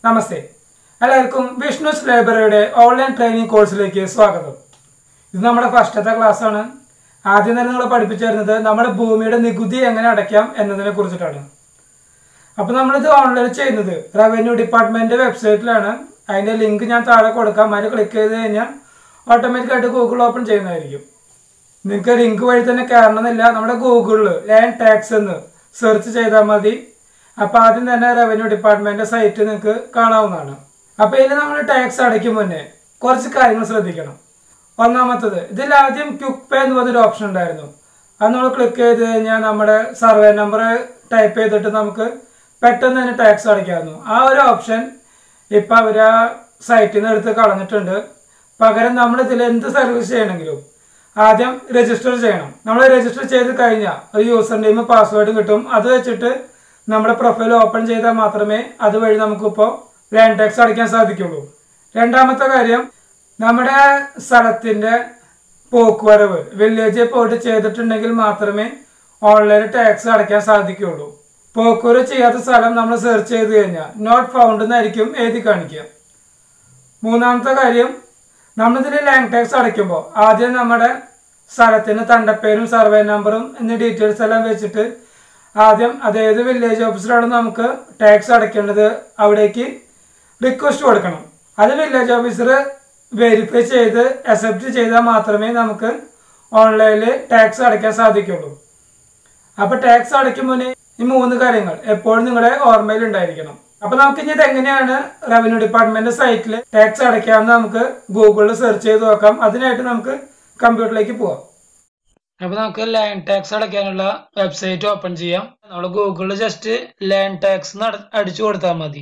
നമസ്തേ എല്ലാവർക്കും വിഷ്ണുസ് ലൈബ്രറിയുടെ online training കോഴ്സിലേക്ക് സ്വാഗതം ഇത് നമ്മുടെ ഫസ്റ്റത്തെ ക്ലാസ് ആണ് ആദ്യം തന്നെ നിങ്ങൾ പഠിപ്പിച്ചു തരുന്നത് നമ്മുടെ ഭൂമിയുടെ നികുതി എങ്ങനെ അടയ്ക്കാം എന്നതിനെ കുറിച്ചിട്ടാണ് അപ്പോൾ നമ്മളിത് ഓൺലൈൻ ചെയ്യുന്നത് റവന്യൂ ഡിപ്പാർട്ട്മെന്റ് വെബ്സൈറ്റിലാണ് അതിന്റെ ലിങ്ക് ഞാൻ താഴെ കൊടുക്കാം അതിൽ ക്ലിക്ക് ചെയ്ത് കഴിഞ്ഞാൽ ഓട്ടോമാറ്റിക്കായിട്ട് ഗൂഗിൾ ഓപ്പൺ ചെയ്യുന്നതായിരിക്കും നിങ്ങൾക്ക് ലിങ്ക് വഴി തന്നെ കയറണമെന്നില്ല നമ്മുടെ ഗൂഗിളിൽ ലാൻഡ് ടാക്സ് എന്ന് സെർച്ച് ചെയ്താൽ മതി അപ്പോൾ ആദ്യം തന്നെ റവന്യൂ ഡിപ്പാർട്ട്മെന്റ് സൈറ്റ് നിങ്ങൾക്ക് കാണാവുന്നതാണ് അപ്പോൾ ഇതിൽ നമ്മൾ ടാക്സ് അടയ്ക്കും മുന്നേ കുറച്ച് കാര്യങ്ങൾ ശ്രദ്ധിക്കണം ഒന്നാമത്തത് ഇതിൽ ആദ്യം ക്യുക്ക് പേ എന്ന് പറഞ്ഞൊരു ഓപ്ഷൻ ഉണ്ടായിരുന്നു അത് നമ്മൾ ക്ലിക്ക് ചെയ്ത് കഴിഞ്ഞാൽ നമ്മുടെ സർവേ നമ്പർ ടൈപ്പ് ചെയ്തിട്ട് നമുക്ക് പെട്ടെന്ന് തന്നെ ടാക്സ് അടയ്ക്കാമായിരുന്നു ആ ഒരു ഓപ്ഷൻ ഇപ്പം അവർ ആ സൈറ്റിൽ നിന്ന് എടുത്ത് കളഞ്ഞിട്ടുണ്ട് പകരം നമ്മൾ ഇതിൽ എന്ത് സർവീസ് ചെയ്യണമെങ്കിലും ആദ്യം രജിസ്റ്റർ ചെയ്യണം നമ്മൾ രജിസ്റ്റർ ചെയ്ത് കഴിഞ്ഞാൽ ഒരു യൂസർ നെയിം പാസ്വേഡും കിട്ടും അത് വെച്ചിട്ട് നമ്മുടെ പ്രൊഫൈൽ ഓപ്പൺ ചെയ്താൽ മാത്രമേ അതുവഴി നമുക്കിപ്പോൾ ലാൻഡ് ടാക്സ് അടയ്ക്കാൻ സാധിക്കുള്ളൂ രണ്ടാമത്തെ കാര്യം നമ്മുടെ സ്ഥലത്തിൻ്റെ പോക്കുവരവ് വില്ലേജിൽ പോയിട്ട് ചെയ്തിട്ടുണ്ടെങ്കിൽ മാത്രമേ ഓൺലൈൻ ടാക്സ് അടയ്ക്കാൻ സാധിക്കുകയുള്ളൂ പോക്കുവരവ് ചെയ്യാത്ത സ്ഥലം നമ്മൾ സെർച്ച് ചെയ്ത് കഴിഞ്ഞാൽ നോട്ട് ഫൗണ്ട് എന്നായിരിക്കും എഴുതി കാണിക്കുക മൂന്നാമത്തെ കാര്യം നമ്മളിതിൽ ലാൻഡ് ടാക്സ് അടയ്ക്കുമ്പോൾ ആദ്യം നമ്മുടെ സ്ഥലത്തിന് തണ്ടപ്പേരും സർവേ നമ്പറും എന്നീ ഡീറ്റെയിൽസ് എല്ലാം വെച്ചിട്ട് ആദ്യം അതേത് വില്ലേജ് ഓഫീസിലാണ് നമുക്ക് ടാക്സ് അടയ്ക്കേണ്ടത് അവിടേക്ക് റിക്വസ്റ്റ് കൊടുക്കണം അത് വില്ലേജ് ഓഫീസർ വെരിഫൈ ചെയ്ത് അക്സെപ്റ്റ് ചെയ്താൽ മാത്രമേ നമുക്ക് ഓൺലൈനിൽ ടാക്സ് അടയ്ക്കാൻ സാധിക്കുള്ളൂ അപ്പോൾ ടാക്സ് അടയ്ക്കും മുന്നേ ഈ മൂന്ന് കാര്യങ്ങൾ എപ്പോഴും നിങ്ങളുടെ ഓർമ്മയിൽ ഉണ്ടായിരിക്കണം അപ്പൊ നമുക്ക് ഇനി ഇത് എങ്ങനെയാണ് റവന്യൂ ഡിപ്പാർട്ട്മെന്റ് സൈറ്റിൽ ടാക്സ് അടയ്ക്കാമെന്ന് നമുക്ക് ഗൂഗിളിൽ സെർച്ച് ചെയ്ത് നോക്കാം അതിനായിട്ട് നമുക്ക് കമ്പ്യൂട്ടറിലേക്ക് പോവാം അപ്പൊ നമുക്ക് ലാൻഡ് ടാക്സ് അടയ്ക്കാനുള്ള വെബ്സൈറ്റ് ഓപ്പൺ ചെയ്യാം നമ്മൾ ഗൂഗിളിൽ ജസ്റ്റ് ലാൻഡ് ടാക്സ് അടിച്ചു കൊടുത്താൽ മതി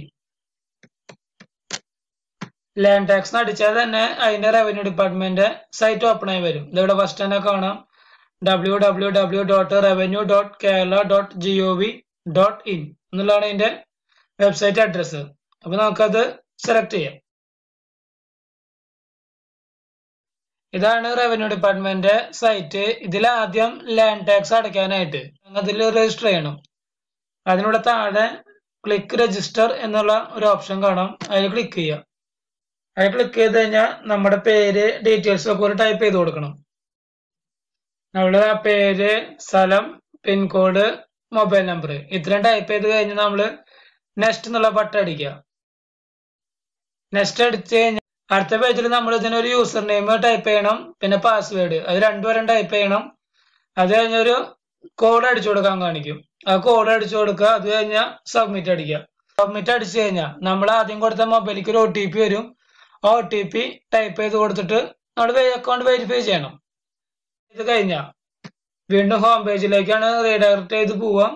ലാൻഡ് ടാക്സ് അടിച്ചാൽ തന്നെ അതിന്റെ റവന്യൂ ഡിപ്പാർട്ട്മെന്റ് സൈറ്റ് ഓപ്പൺ ആയി വരും ഇതിവിടെ ഫസ്റ്റ് തന്നെ കാണാം W W W dot revenue dot Kerala dot G O V dot in എന്നുള്ളതാണ് ഇതിന്റെ വെബ്സൈറ്റ് അഡ്രസ്സ് അപ്പൊ നമുക്കത് സെലക്ട് ചെയ്യാം ഇതാണ് റവന്യൂ ഡിപ്പാർട്ട്മെന്റ് സൈറ്റ് ഇതിൽ ആദ്യം ലാൻഡ് ടാക്സ് അടയ്ക്കാനായിട്ട് അതിൽ രജിസ്റ്റർ ചെയ്യണം അതിനൂടെ താഴെ ക്ലിക്ക് രജിസ്റ്റർ എന്നുള്ള ഒരു ഓപ്ഷൻ കാണാം അതിൽ ക്ലിക്ക് ചെയ്യാം അതിൽ ക്ലിക്ക് ചെയ്ത് കഴിഞ്ഞാൽ നമ്മുടെ പേര് ഡീറ്റെയിൽസ് ഒക്കെ ഒരു ടൈപ്പ് ചെയ്ത് കൊടുക്കണം നമ്മള് ആ പേര് സ്ഥലം പിൻകോഡ് മൊബൈൽ നമ്പർ ഇത്രയും ടൈപ്പ് ചെയ്ത് കഴിഞ്ഞ് നമ്മള് നെക്സ്റ്റ് എന്നുള്ള ബട്ടൺ അടിക്കുക നെക്സ്റ്റ് അടിച്ച് കഴിഞ്ഞാൽ അടുത്ത പേജിൽ നമ്മൾ ഇതിനൊരു യൂസർ നെയിം ടൈപ്പ് ചെയ്യണം പിന്നെ പാസ്വേഡ് അത് രണ്ടുപേരും ടൈപ്പ് ചെയ്യണം അത് കഴിഞ്ഞൊരു കോഡ് അടിച്ചു കൊടുക്കാൻ കാണിക്കും ആ കോഡ് അടിച്ചു കൊടുക്കുക അത് കഴിഞ്ഞാൽ സബ്മിറ്റ് അടിക്കുക സബ്മിറ്റ് അടിച്ചു കഴിഞ്ഞാൽ നമ്മൾ ആദ്യം കൊടുത്ത മൊബൈലിലേക്ക് ഒരു ഒ ടി പി വരും ആ ഒ ടി പി ടൈപ്പ് ചെയ്ത് കൊടുത്തിട്ട് നമ്മൾ അക്കൗണ്ട് വെരിഫൈ ചെയ്യണം ഇത് കഴിഞ്ഞാൽ വീണ്ടും ഹോം പേജിലേക്കാണ് റീഡയറക്ട് ചെയ്ത് പോവാം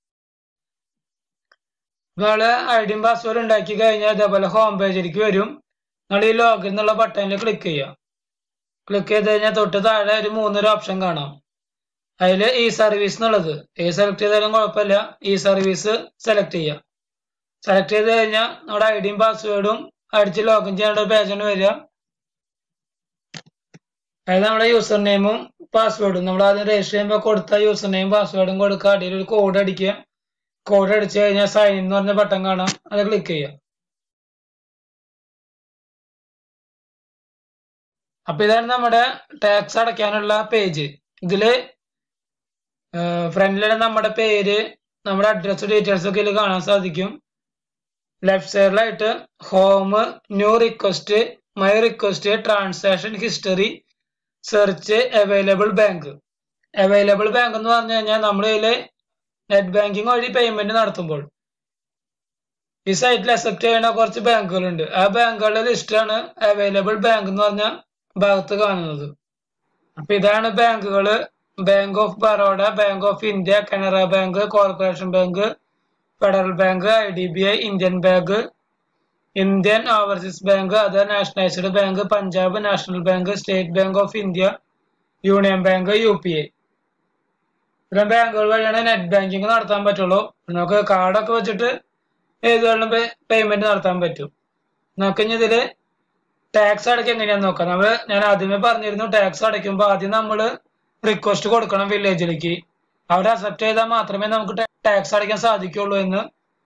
നിങ്ങള് ഐ ഡിയും പാസ്വേഡ് ഉണ്ടാക്കി കഴിഞ്ഞാൽ ഇതേപോലെ ഹോം പേജിലേക്ക് വരും നിങ്ങൾ ഈ ലോഗിൻ എന്നുള്ള ബട്ടണിൽ ക്ലിക്ക് ചെയ്യുക ക്ലിക്ക് ചെയ്ത് കഴിഞ്ഞാൽ തൊട്ട് താഴെ ഒരു മൂന്നൊരു ഓപ്ഷൻ കാണാം അതിൽ ഇ സർവീസ് എന്നുള്ളത് ഏത് സെലക്ട് ചെയ്താലും കുഴപ്പമില്ല ഇ സർവീസ് സെലക്ട് ചെയ്യുക സെലക്ട് ചെയ്ത് കഴിഞ്ഞാൽ നമ്മുടെ ഐ ഡിയും പാസ്വേഡും അടിച്ച് ലോഗിൻ ചെയ്യേണ്ട ഒരു പേജാണ് വരിക അതായത് നമ്മുടെ യൂസർ നെയിമും പാസ്വേഡും നമ്മൾ ആദ്യം രജിസ്റ്റർ ചെയ്യുമ്പോൾ കൊടുത്ത യൂസർ നെയിം പാസ്വേഡും കൊടുക്കുക അടിയിൽ ഒരു കോഡ് അടിക്കുക കോഡ് അടിച്ചു കഴിഞ്ഞാൽ സൈൻ എന്ന് പറഞ്ഞ ബട്ടൺ കാണാം അത് ക്ലിക്ക് ചെയ്യുക അപ്പൊ ഇതാണ് നമ്മുടെ ടാക്സ് അടയ്ക്കാനുള്ള പേജ് ഇതില് ഫ്രണ്ടിലെ നമ്മുടെ പേര് നമ്മുടെ അഡ്രസ് ഡീറ്റെയിൽസ് ഒക്കെ ഇതിൽ കാണാൻ സാധിക്കും ലെഫ്റ്റ് സൈഡിലായിട്ട് home new request my request transaction history search available bank available bank എന്ന് പറഞ്ഞു കഴിഞ്ഞാൽ നമ്മൾ ഇതില് നെറ്റ് ബാങ്കിങ് വഴി പേയ്മെന്റ് നടത്തുമ്പോൾ ഈ സൈറ്റിൽ അക്സെപ്റ്റ് ചെയ്യുന്ന കുറച്ച് ബാങ്കുകളുണ്ട് ആ ബാങ്കുകളുടെ ലിസ്റ്റാണ് അവൈലബിൾ ബാങ്ക് എന്ന് പറഞ്ഞ ഭാഗത്ത് കാണുന്നത് അപ്പൊ ഇതാണ് ബാങ്കുകള് bank of Baroda bank of India Canara bank corporation bank federal bank I D B I Indian bank Indian overseas bank other nationalised bank Punjab national bank state bank of India union bank U P I ഇത്തരം ബാങ്കുകൾ വഴിയാണ് net banking നടത്താൻ പറ്റുള്ളൂ നമുക്ക് കാർഡൊക്കെ വെച്ചിട്ട് ഏത് വേണം payment നടത്താൻ പറ്റും നമുക്ക് ഇനി ഇതില് ടാക്സ് അടയ്ക്കാൻ എങ്ങനെയാന്ന് നോക്കാം നമ്മള് ഞാൻ ആദ്യമേ പറഞ്ഞിരുന്നു ടാക്സ് അടയ്ക്കുമ്പോൾ ആദ്യം നമ്മൾ റിക്വസ്റ്റ് കൊടുക്കണം വില്ലേജിലേക്ക് അവർ അക്സെപ്റ്റ് ചെയ്താൽ മാത്രമേ നമുക്ക് ടാക്സ് അടയ്ക്കാൻ സാധിക്കുള്ളൂ എന്ന്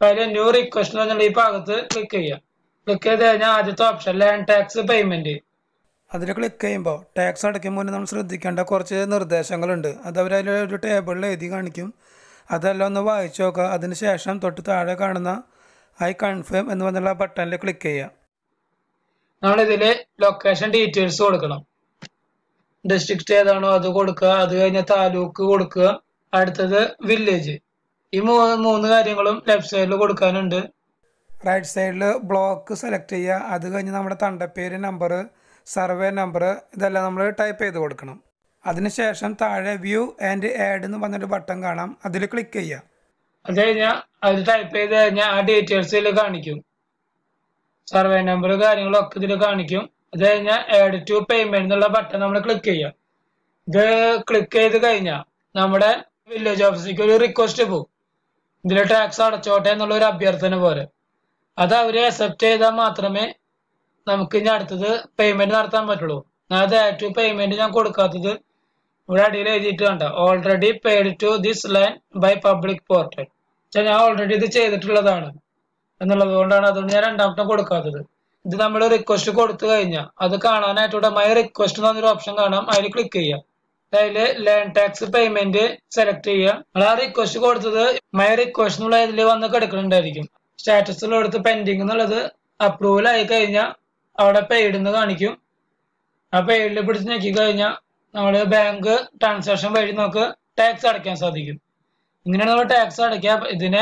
അതിൽ ന്യൂ റിക്വസ്റ്റ് എന്നുള്ള ഈ ഭാഗത്ത് ക്ലിക്ക് ചെയ്യുക ക്ലിക്ക് ചെയ്ത് കഴിഞ്ഞാൽ ആദ്യത്തെ ഓപ്ഷൻ ലാൻഡ് ടാക്സ് പേയ്മെന്റ് അതിൽ ക്ലിക്ക് ചെയ്യുമ്പോൾ ടാക്സ് അടയ്ക്കുമ്പോൾ മുന്നേ നമ്മൾ ശ്രദ്ധിക്കേണ്ട കുറച്ച് നിർദ്ദേശങ്ങളുണ്ട് അത് അവർ അതിൽ ഒരു ടേബിളിൽ എഴുതി കാണിക്കും അതെല്ലാം ഒന്ന് വായിച്ചു നോക്കുക അതിന് ശേഷം തൊട്ട് താഴെ കാണുന്ന ഐ കൺഫേം എന്ന് പറഞ്ഞുള്ള ബട്ടണിൽ ക്ലിക്ക് ചെയ്യുക നമ്മളിതിൽ ലൊക്കേഷൻ ഡീറ്റെയിൽസ് കൊടുക്കണം ഡിസ്ട്രിക്റ്റ് ഏതാണോ അത് കൊടുക്കുക അത് കഴിഞ്ഞ താലൂക്ക് കൊടുക്കുക അടുത്തത് വില്ലേജ് ഈ മൂന്ന് മൂന്ന് കാര്യങ്ങളും ലെഫ്റ്റ് സൈഡിൽ കൊടുക്കാനുണ്ട് റൈറ്റ് സൈഡിൽ ബ്ലോക്ക് സെലക്ട് ചെയ്യുക അത് കഴിഞ്ഞ് നമ്മുടെ തണ്ടപ്പേര് നമ്പർ സർവേ നമ്പർ ഇതെല്ലാം നമ്മൾ ടൈപ്പ് ചെയ്ത് കൊടുക്കണം അതിനുശേഷം താഴെ വ്യൂ ആൻഡ് ആഡ് എന്ന് പറഞ്ഞൊരു ബട്ടൺ കാണാം അതിൽ ക്ലിക്ക് ചെയ്യുക അത് കഴിഞ്ഞാൽ അത് ടൈപ്പ് ചെയ്ത് കഴിഞ്ഞാൽ ആ ഡീറ്റെയിൽസ് ഇതിൽ കാണിക്കും സർവേ നമ്പർ കാര്യങ്ങളൊക്കെ ഇതിൽ കാണിക്കും അത് കഴിഞ്ഞാൽ ആഡ് ടു പേയ്മെന്റ് എന്നുള്ള ബട്ടൺ നമ്മൾ ക്ലിക്ക് ചെയ്യുക ഇത് ക്ലിക്ക് ചെയ്ത് കഴിഞ്ഞാൽ നമ്മുടെ വില്ലേജ് ഓഫീസിലേക്ക് ഒരു റിക്വസ്റ്റ് പോകും ഇതിൽ ടാക്സ് അടച്ചോട്ടെ എന്നുള്ള ഒരു അഭ്യർത്ഥന പോലെ അത് അവര് അക്സെപ്റ്റ് ചെയ്താൽ മാത്രമേ നമുക്ക് ഇനി അടുത്തത് പേയ്മെന്റ് നടത്താൻ പറ്റുള്ളൂ അത് ആഡ് ടു പേയ്മെന്റ് ഞാൻ കൊടുക്കാത്തത് ഇവിടെ അടിയിൽ എഴുതിയിട്ട് കണ്ട already paid to this line by public portal ഞാൻ ഓൾറെഡി ഇത് ചെയ്തിട്ടുള്ളതാണ് എന്നുള്ളത് കൊണ്ടാണ് അതുകൊണ്ട് ഞാൻ രണ്ടാമത്തെ കൊടുക്കാത്തത് ഇത് നമ്മൾ റിക്വസ്റ്റ് കൊടുത്തു കഴിഞ്ഞാൽ അത് കാണാനായിട്ട് ഇവിടെ മൈ റിക്വസ്റ്റ് എന്ന് പറഞ്ഞൊരു ഓപ്ഷൻ കാണാം അതിൽ ക്ലിക്ക് ചെയ്യാം അതിൽ ലാൻഡ് ടാക്സ് പേയ്മെന്റ് സെലക്ട് ചെയ്യുക നമ്മൾ ആ റിക്വസ്റ്റ് കൊടുത്തത് മൈ റിക്വസ്റ്റ് എന്നുള്ള ഇതിൽ വന്ന് കിടക്കുന്നുണ്ടായിരിക്കും സ്റ്റാറ്റസിൽ കൊടുത്ത് പെൻഡിങ് എന്നുള്ളത് അപ്രൂവൽ ആയി കഴിഞ്ഞാൽ അവിടെ പെയ്ഡ് എന്ന് കാണിക്കും ആ പെയ്ഡിൽ പിടിച്ച് ഞെക്കി കഴിഞ്ഞാൽ നമ്മൾ ബാങ്ക് ട്രാൻസാക്ഷൻ വഴി നമുക്ക് ടാക്സ് അടയ്ക്കാൻ സാധിക്കും ഇങ്ങനെയാണ് നമ്മൾ ടാക്സ് അടയ്ക്കുക ഇതിനെ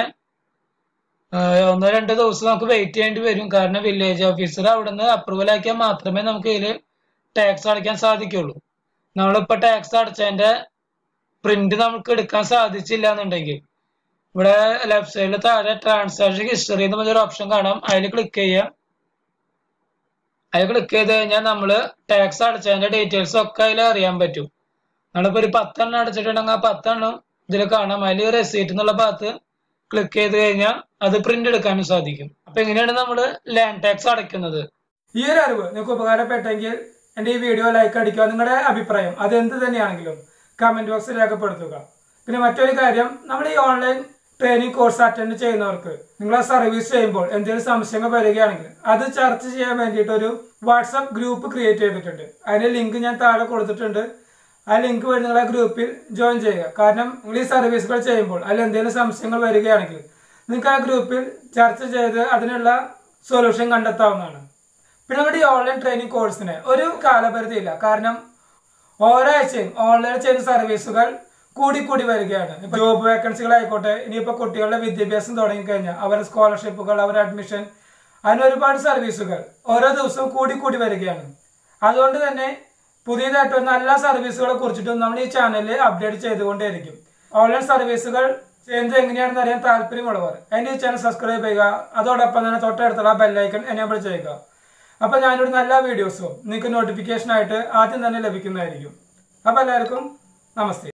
ആഹ് ഒന്നോ രണ്ടോ ദിവസം നമുക്ക് വെയിറ്റ് ചെയ്യേണ്ടി വരും കാരണം വില്ലേജ് ഓഫീസർ അവിടുന്ന് അപ്രൂവൽ ആക്കിയാൽ മാത്രമേ നമുക്ക് ഇതിൽ ടാക്സ് അടയ്ക്കാൻ സാധിക്കുള്ളൂ നമ്മളിപ്പോ ടാക്സ് അടച്ചതിന്റെ പ്രിന്റ് നമുക്ക് എടുക്കാൻ സാധിച്ചില്ല എന്നുണ്ടെങ്കിൽ ഇവിടെ ലെഫ്റ്റ് സൈഡിൽ താഴെ ട്രാൻസാക്ഷൻ ഹിസ്റ്ററി എന്ന് പറഞ്ഞൊരു ഓപ്ഷൻ കാണാം അതിൽ ക്ലിക്ക് ചെയ്യുക അതിൽ ക്ലിക്ക് ചെയ്ത് കഴിഞ്ഞാൽ നമ്മൾ ടാക്സ് അടച്ചതിന്റെ ഡീറ്റെയിൽസ് ഒക്കെ അതിൽ അറിയാൻ പറ്റും നമ്മളിപ്പോ ഒരു പത്തെണ്ണം അടച്ചിട്ടുണ്ടെങ്കിൽ ആ പത്തെണ്ണം ഇതിൽ കാണാം അതിൽ റെസീറ്റ് എന്നുള്ള ഭാഗത്ത് ക്ലിക്ക് ചെയ്ത് കഴിഞ്ഞാൽ അത് പ്രിന്റ് എടുക്കാനും സാധിക്കും അപ്പൊ എങ്ങനെയാണ് നമ്മൾ ലാൻഡ് ടാക്സ് അടയ്ക്കുന്നത് ഈ ഒരു അറിവ് നിങ്ങൾക്ക് ഉപകാരപ്പെട്ടെങ്കിൽ എന്റെ ഈ വീഡിയോ ലൈക്ക് അടിക്കുക നിങ്ങളുടെ അഭിപ്രായം അത് എന്ത് തന്നെയാണെങ്കിലും കമന്റ് ബോക്സിൽ രേഖപ്പെടുത്തുക പിന്നെ മറ്റൊരു കാര്യം നമ്മൾ ഈ ഓൺലൈൻ ട്രെയിനിങ് കോഴ്സ് അറ്റൻഡ് ചെയ്യുന്നവർക്ക് നിങ്ങൾ സർവീസ് ചെയ്യുമ്പോൾ എന്തെങ്കിലും സംശയങ്ങൾ വരികയാണെങ്കിൽ അത് ചർച്ച ചെയ്യാൻ വേണ്ടിയിട്ട് ഒരു വാട്സപ്പ് ഗ്രൂപ്പ് ക്രിയേറ്റ് ചെയ്തിട്ടുണ്ട് അതിന്റെ ലിങ്ക് ഞാൻ താഴെ കൊടുത്തിട്ടുണ്ട് ആ ലിങ്ക് വഴി നിങ്ങൾ ആ ഗ്രൂപ്പിൽ ജോയിൻ ചെയ്യുക കാരണം നിങ്ങൾ ഈ സർവീസുകൾ ചെയ്യുമ്പോൾ അതിൽ എന്തെങ്കിലും സംശയങ്ങൾ വരികയാണെങ്കിൽ നിങ്ങൾക്ക് ആ ഗ്രൂപ്പിൽ ചർച്ച ചെയ്ത് അതിനുള്ള സൊല്യൂഷൻ കണ്ടെത്താവുന്നതാണ് പിന്നെ നമ്മുടെ ഈ ഓൺലൈൻ ട്രെയിനിങ് കോഴ്സിന് ഒരു കാലപരിധി ഇല്ല കാരണം ഓരോ ആഴ്ചയും ഓൺലൈൻ ചെയ്യുന്ന സർവീസുകൾ കൂടി കൂടി വരികയാണ് ഇപ്പൊ ജോബ് വേക്കൻസികൾ ആയിക്കോട്ടെ ഇനിയിപ്പോ കുട്ടികളുടെ വിദ്യാഭ്യാസം തുടങ്ങിക്കഴിഞ്ഞാൽ അവരുടെ സ്കോളർഷിപ്പുകൾ അവരുടെ അഡ്മിഷൻ അതിന് ഒരുപാട് സർവീസുകൾ ഓരോ ദിവസവും കൂടി കൂടി വരികയാണ് അതുകൊണ്ട് തന്നെ പുതിയതായിട്ട് വരുന്ന എല്ലാ സർവീസുകളെ കുറിച്ചിട്ടും നമ്മൾ ഈ ചാനലിൽ അപ്ഡേറ്റ് ചെയ്തുകൊണ്ടേയിരിക്കും ഓൺലൈൻ സർവീസുകൾ ചെയ്യുന്നത് എങ്ങനെയാണെന്ന് അറിയാൻ താല്പര്യമുള്ളവർ എൻ്റെ ഈ ചാനൽ സബ്സ്ക്രൈബ് ചെയ്യുക അതോടൊപ്പം തന്നെ തൊട്ടടുത്തുള്ള ബെല്ലൈക്കൺ എനേബിൾ ചെയ്യുക അപ്പൊ ഞാനിടുന്ന എല്ലാ വീഡിയോസും നിങ്ങൾക്ക് നോട്ടിഫിക്കേഷൻ ആയിട്ട് ആദ്യം തന്നെ ലഭിക്കുന്നതായിരിക്കും അപ്പൊ എല്ലാവർക്കും നമസ്തേ